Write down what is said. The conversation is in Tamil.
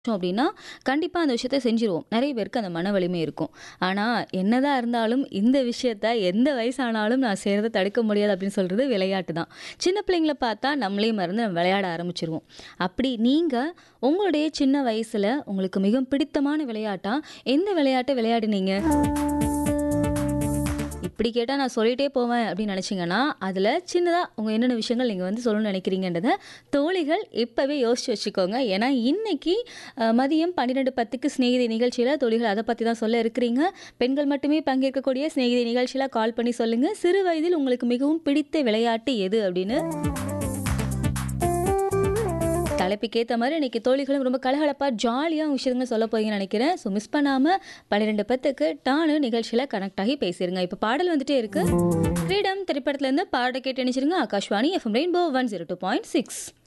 அப்படின்னா, கண்டிப்பா அந்த விஷயத்த செஞ்சுருவோம். நெறைய பேருக்கு அந்த மன வலிமை இருக்கும். ஆனா, என்னதான் இருந்தாலும் இந்த விஷயத்த எந்த வயசானாலும் நான் செய்றத தடுக்க முடியாது அப்படின்னு சொல்றது விளையாட்டு தான். சின்ன பிள்ளைங்கள பார்த்தா நம்மளே மறந்து நம்ம விளையாட ஆரம்பிச்சுருவோம். அப்படி நீங்க உங்களுடைய சின்ன வயசுல உங்களுக்கு மிகவும் பிடித்தமான விளையாட்டா, எந்த விளையாட்ட விளையாடினீங்க? இப்படி கேட்டா நான் சொல்லிட்டே போவேன் அப்படின்னு நெனச்சீங்கன்னா, அதுல சின்னதா உங்க என்னென்ன விஷயங்கள் நீங்க வந்து சொல்லணும்னு நெனைக்கிறீங்கன்றத தோழிகள் இப்பவே யோசிச்சு வச்சுக்கோங்க. ஏன்னா, இன்னைக்கு அ மதியம் 12:10க்கு சிநேகிதி நிகழ்ச்சியில தோழிகள் அத பத்தி தான் சொல்ல இருக்கிறீங்க. பெண்கள் மட்டுமே பங்கேற்கக்கூடிய சிநேகிதி நிகழ்ச்சியில கால் பண்ணி சொல்லுங்க. சிறு வயதில் உங்களுக்கு மிகவும் பிடித்த விளையாட்டு எது அப்படின்னு. தலைப்புக்கு ஏத்த மாரி இன்னைக்கு தோழிகளும் ரொம்ப கலகலப்பா, ஜாலியா விஷயங்கள சொல்ல போறீங்கன்னு நெனைக்கிறேன். ஸோ மிஸ் பண்ணாம 12:10க்கு டான்னு நிகழ்ச்சியில கனெக்ட் ஆகி பேசிருங்க. இப்ப பாடல் வந்துட்டே இருக்கு. ஃப்ரீடம் திரைப்படத்துல இருந்து பாட்ட கேட்டு இணைச்சிருங்க. Akashvani FM rainbow 102.6